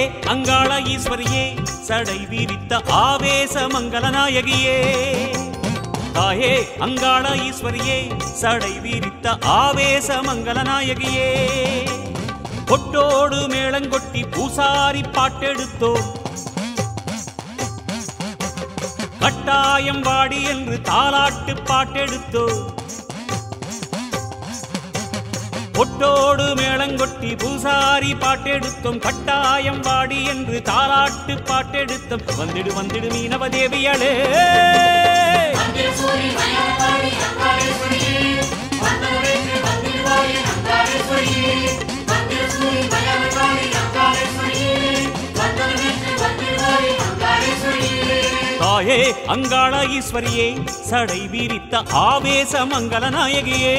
அங்காள ஈஸ்வரியே சடை விரித்த ஆவேச மங்கள நாயகியே தாயே அங்காள ஈஸ்வரியே சடை விரித்த ஆவேச மங்கள நாயகியே கொட்டோடு மேளங்கொட்டி பூசாரி பாட்டெடுத்தோ கட்டாயம் வாடி என்று தாலாட்டு பாட்டெடுத்தோ கொட்டோடு மேளங்கொட்டி பூசாரி பாட்டெடுத்தோம் கட்டாயம் வாடி என்று தாலாட்டு பாட்டெடுத்தோம் வந்திடு வந்திடு மீனவ தேவியளே மந்திரசூரி மயானகாளி அங்காளேஸ்வரியே வந்தனவேற்று வந்திடுவாயே அங்காளேஸ்வரியே மந்திரசூரி மயானகாளி அங்காளேஸ்வரியே வந்தனவேற்று வந்திடுவாயே அங்காளேஸ்வரியே தாயே அங்காள ஈஸ்வரியே சடை விரித்த ஆவேச மங்கள நாயகியே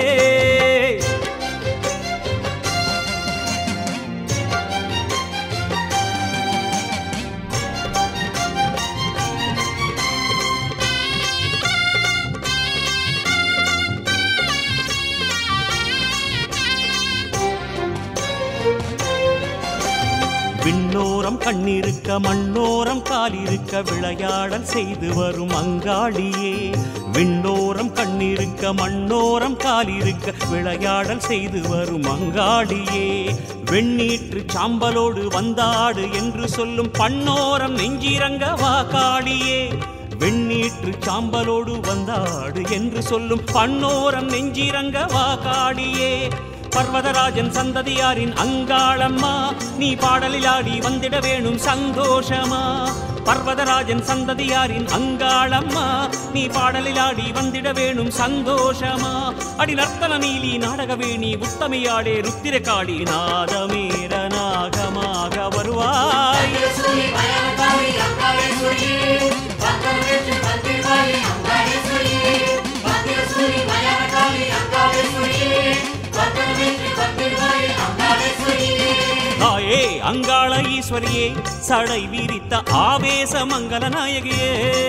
விண்ணோரம் கண்ணிருக்க மண்ணோரம் காலிருக்க விளையாடல் செய்து வரும் அங்காளியே விண்ணோரம் கண்ணிருக்க மண்ணோரம் காலிருக்க விளையாடல் செய்து வரும் அங்காளியே வெண்ணீற்று சாம்பலோடு வந்தாடு என்று சொல்லும் பண்ணோரம் நெஞ்சிரங்க வாக்காளியே வெண்ணீற்று சாம்பலோடு வந்தாடு என்று சொல்லும் பண்ணோரம் நெஞ்சிரங்க வாக்காளியே பர்வதராஜன் சந்ததியாரின் அங்காளம்மா நீ பாடலில் ஆடி வந்திட வேணும் சந்தோஷமா பர்வதராஜன் சந்ததியாரின் அங்காளம்மா நீ பாடலில் ஆடி வந்திட வேணும் சந்தோஷமா அடி நர்த்தன நீலி நாடகவேணி உத்தமையாடே ருத்திரகாளி நாதமேர நாகமாக வருவாய் மந்திரசூரி மயானகாளி அங்காளேஸ்வரியே வந்தனவேற்று வந்திடுவாயே அங்காளேஸ்வரியே மந்திரசூரி மயானகாளி அங்காளேஸ்வரியே வந்தனவேற்று வந்திடுவாயே அங்காளேஸ்வரியே தாயே அங்காள ஈஸ்வரியே சடை விரித்த ஆவேச மங்கள நாயகியே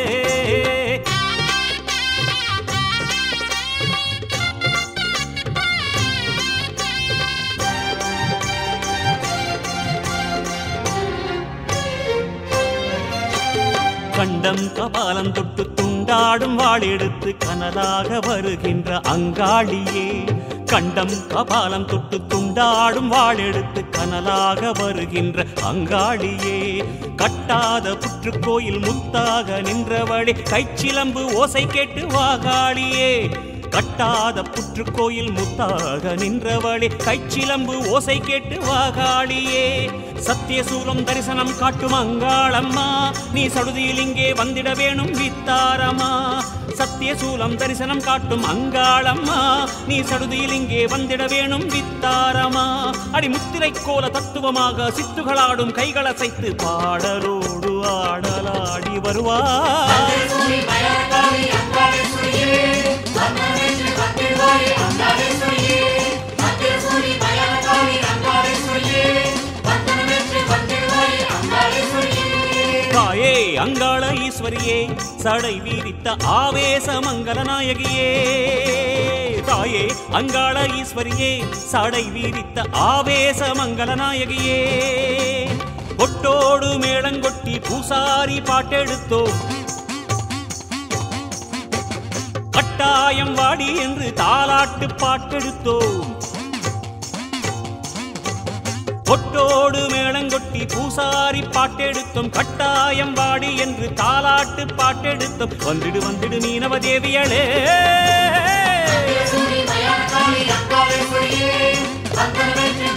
கண்டம் கபாலம் தொட்டு துண்டாடும் வாளெடுத்து கனலாக வருகின்ற அங்காளியே கண்டம் கபாலம் தொட்டு துண்டாடும் வாளெடுத்து கனலாக வருகின்ற அங்காளியே கட்டாத புற்றுக்கோயில் முத்தாக நின்றவளே கைச்சிலம்பு ஓசை கேட்டு வாகாளியே கட்டாத புற்றுக்கோயில் முத்தாக நின்றவளே கைச்சிலம்பு ஓசை கேட்டு வாகாளியே சத்தியசூலம் தரிசனம் காட்டும் அங்காளம்மா நீ சடுதியில் இங்கே வந்திட வேணும் வித்தாரமா சத்தியசூலம் தரிசனம் காட்டும் அங்காளம்மா நீ சடுதியில் இங்கே வந்திட வேணும் வித்தாரமா அடி முத்திரை கோல தத்துவமாக சித்துகளாடும் கைகளசைத்து பாடலோடு ஆடலாடி வருவாய் மந்திரசூரி மயானகாளி அங்காளேஸ்வரியே வந்தனவேற்று வந்திடுவாயே அங்காளேஸ்வரியே மந்திரசூரி மயானகாளி அங்காளேஸ்வரியே வந்தனவேற்று வந்திடுவாயே அங்காளேஸ்வரியே தாயே அங்காள ஈஸ்வரியே சடை வீரித்த ஆவேச மங்கள நாயகியே தாயே அங்காள ஈஸ்வரியே சடை வீரித்த ஆவேச மங்கள நாயகியே கொட்டோடு மேளங்கொட்டி பூசாரி பாட்டெடுத்தோ கட்டாயம் வாடி என்று தாலாட்டு பாட்டெடுத்தோம் கொட்டோடு மேளங்கொட்டி பூசாரி பாட்டெடுத்தோம் கட்டாயம் வாடி என்று தாலாட்டு பாட்டெடுத்தோம் வந்திடு வந்திடு மீனவ தேவியளே சூரி மயானகாளி அங்காளேஸ்வரியே வந்தனவேற்று